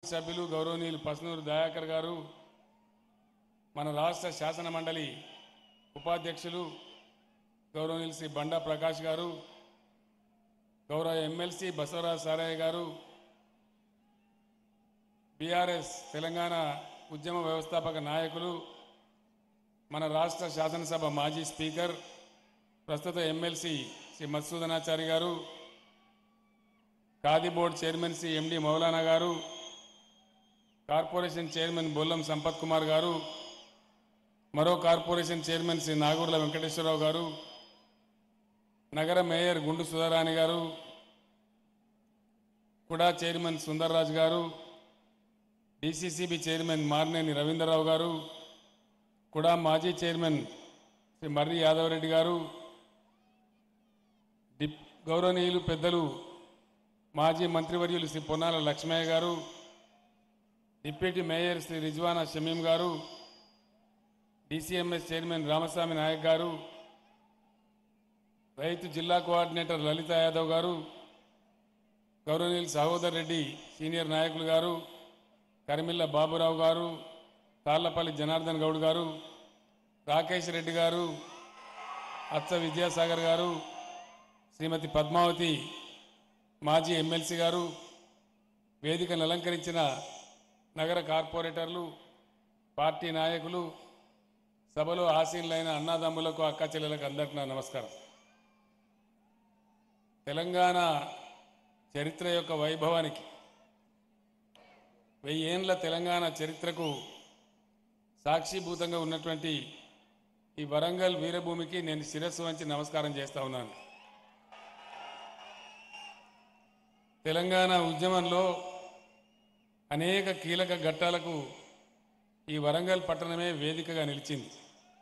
సభ్యులు గౌరవనీయులు పసునూరు దయాకర్ గారు మన రాష్ట్ర శాసన మండలి ఉపాధ్యక్షులు గౌరవనీయులు శ్రీ బండా ప్రకాష్ గారు గౌరవ ఎమ్మెల్సీ బసవరాజ్ సారయ్య గారు బీఆర్ఎస్ తెలంగాణ ఉద్యమ వ్యవస్థాపక నాయకులు మన రాష్ట్ర శాసనసభ మాజీ స్పీకర్ ప్రస్తుత MLC Shri Madhusudhanachari garu khadi board chairman Shri Md Maulana garu corporation chairman Bollam Sampath Kumar garu మరో కార్పొరేషన్ చైర్మన్ శ్రీ నాగూర్ల వెంకటేశ్వరరావు గారు నగర మేయర్ గుండు సుధారాణి గారు కూడా చైర్మన్ సుందర్రాజ్ గారు డిసిసిబి చైర్మన్ మార్నేని రవీంద్రరావు గారు కూడా మాజీ చైర్మన్ శ్రీ మర్రి యాదవరెడ్డి గారు డిప్ గౌరవనీయులు పెద్దలు మాజీ మంత్రివర్యులు Shri Ponnala Lakshmaiah garu deputy mayor Shri Rizwana Shamim garu DCMS chairman Ramaswamy Naik గారు రైతు జిల్లా కోఆర్డినేటర్ లలిత యాదవ్ గారు గౌరవనీయులు సహోదర్ రెడ్డి సీనియర్ నాయకులు గారు కరిమిల్ల బాబురావు గారు తాళ్లపల్లి జనార్దన్ గౌడ్ గారు రాకేష్ రెడ్డి గారు అచ్చ విద్యాసాగర్ గారు శ్రీమతి పద్మావతి మాజీ ఎమ్మెల్సీ గారు వేదికను అలంకరించిన నగర కార్పొరేటర్లు పార్టీ నాయకులు సభలో ఆసీనులైన అన్నాదమ్ములకు అక్క చెల్లెలకు అందరికీ నా నమస్కారం తెలంగాణ చరిత్ర యొక్క వైభవానికి వెయ్యేండ్ల తెలంగాణ చరిత్రకు సాక్షిభూతంగా ఉన్నటువంటి ఈ వరంగల్ వీరభూమికి నేను శిరస్సు వంచి నమస్కారం చేస్తా ఉన్నాను తెలంగాణ ఉద్యమంలో అనేక కీలక ఘట్టాలకు ఈ వరంగల్ పట్టణమే వేదికగా నిలిచింది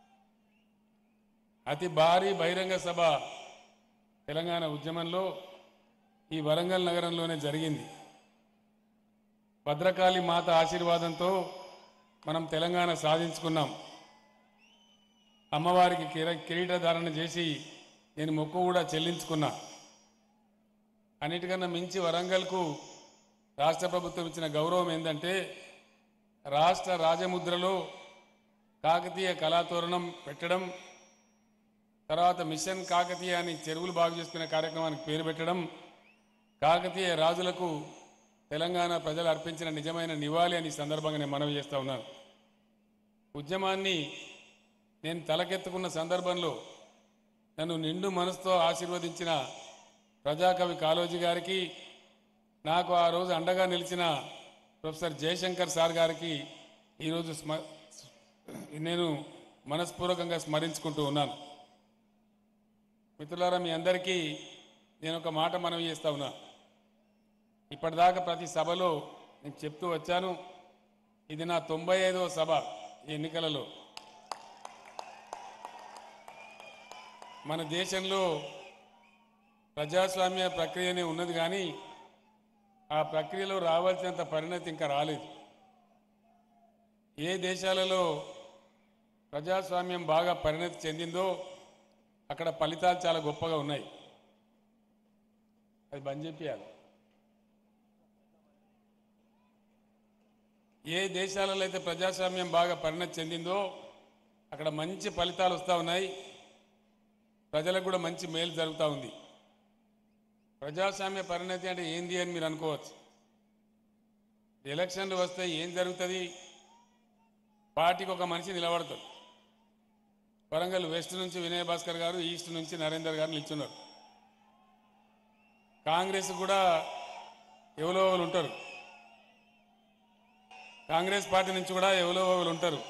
అతి భారీ బహిరంగ సభ తెలంగాణ ఉద్యమంలో ఈ వరంగల్ నగరంలోనే జరిగింది భద్రకాళి మాత ఆశీర్వాదంతో మనం తెలంగాణ సాధించుకున్నాం అమ్మవారికి కిర కిరీటధారణ చేసి నేను మొక్కు కూడా చెల్లించుకున్నా అన్నిటికన్నా మించి వరంగల్కు రాష్ట్ర ప్రభుత్వం ఇచ్చిన గౌరవం ఏంటంటే రాష్ట్ర రాజముద్రలో కాకతీయ కళాతోరణం పెట్టడం తర్వాత మిషన్ కాకతీయ అని చెరువులు బాగు చేసుకునే కార్యక్రమానికి పేరు పెట్టడం కాకతీయ రాజులకు తెలంగాణ ప్రజలు అర్పించిన నిజమైన నివాళి అని ఈ సందర్భంగా నేను మనవి చేస్తా ఉన్నాను ఉద్యమాన్ని నేను తలకెత్తుకున్న సందర్భంలో నన్ను నిండు మనసుతో ఆశీర్వదించిన ప్రజాకవి కాళోజీ గారికి నాకు ఆ రోజు అండగా నిలిచిన ప్రొఫెసర్ జయశంకర్ సార్ గారికి ఈరోజు స్మ నేను మనస్పూర్వకంగా స్మరించుకుంటూ ఉన్నాను మిత్రులారా మీ అందరికీ నేను ఒక మాట మనవి చేస్తా ఉన్నా ఇప్పటిదాకా ప్రతి సభలో నేను చెప్తూ వచ్చాను ఇది నా తొంభై ఐదవ సభ ఈ ఎన్నికలలో మన దేశంలో ప్రజాస్వామ్య ప్రక్రియనే ఉన్నది కానీ ఆ ప్రక్రియలో రావాల్సినంత పరిణతి ఇంకా రాలేదు ఏ దేశాలలో ప్రజాస్వామ్యం బాగా పరిణతి చెందిందో అక్కడ ఫలితాలు చాలా గొప్పగా ఉన్నాయి అది బంద్ చెప్పాలి ఏ దేశాలలో అయితే ప్రజాస్వామ్యం బాగా పరిణతి చెందిందో అక్కడ మంచి ఫలితాలు వస్తూ ఉన్నాయి ప్రజలకు కూడా మంచి మేలు జరుగుతూ ఉంది ప్రజాస్వామ్య పరిణతి అంటే ఏంది అని మీరు అనుకోవచ్చు ఎలక్షన్లు వస్తే ఏం జరుగుతుంది పార్టీకి ఒక మనిషి నిలబడతాడు వరంగల్ వెస్ట్ నుంచి వినయ్ భాస్కర్ గారు ఈస్ట్ నుంచి నరేందర్ గారు నిల్చున్నారు కాంగ్రెస్ కూడా ఎవరో ఒకరు ఉంటారు కాంగ్రెస్ పార్టీ నుంచి కూడా ఎవరో ఒకరు ఉంటారు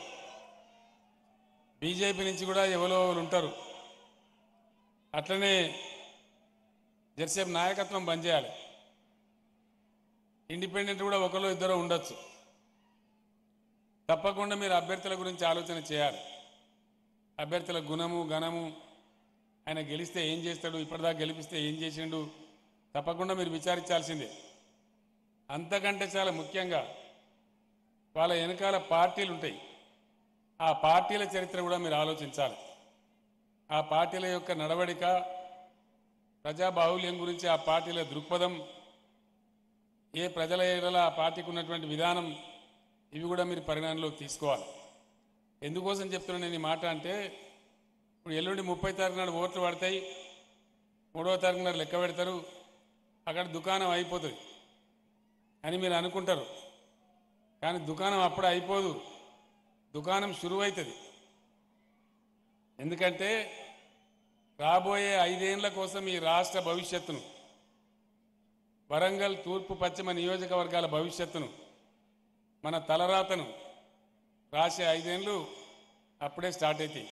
బీజేపీ నుంచి కూడా ఎవరో ఒకరు ఉంటారు అట్లనే జెర్సేపు నాయకత్వం బంద్ చేయాలి ఇండిపెండెంట్ కూడా ఒకరు ఇద్దరు ఉండొచ్చు తప్పకుండా మీరు అభ్యర్థుల గురించి ఆలోచన చేయాలి అభ్యర్థుల గుణము ఘనము ఆయన గెలిస్తే ఏం చేస్తాడు ఇప్పటిదాకా గెలిపిస్తే ఏం చేసిండు తప్పకుండా మీరు విచారించాల్సిందే అంతకంటే చాలా ముఖ్యంగా వాళ్ళ వెనకాల పార్టీలు ఉంటాయి ఆ పార్టీల చరిత్ర కూడా మీరు ఆలోచించాలి ఆ పార్టీల యొక్క నడవడిక ప్రజాబాహుల్యం గురించి ఆ పార్టీల దృక్పథం ఏ ప్రజల ఏడల ఆ పార్టీకి ఉన్నటువంటి విధానం ఇవి కూడా మీరు పరిగణనలోకి తీసుకోవాలి ఎందుకోసం చెప్తున్నా నేను ఈ మాట అంటే ఇప్పుడు ఎల్లుండి ముప్పై తారీఖు నాడు ఓట్లు పడతాయి మూడవ తారీఖు నాడు లెక్క పెడతారు అక్కడ దుకాణం అయిపోతుంది అని మీరు అనుకుంటారు కానీ దుకాణం అప్పుడు అయిపోదు దుకాణం శురువు అవుతుంది ఎందుకంటే రాబోయే ఐదేళ్ల కోసం ఈ రాష్ట్ర భవిష్యత్తును వరంగల్ తూర్పు పశ్చిమ నియోజకవర్గాల భవిష్యత్తును మన తలరాతను రాసే ఐదేళ్ళు అప్పుడే స్టార్ట్ అవుతాయి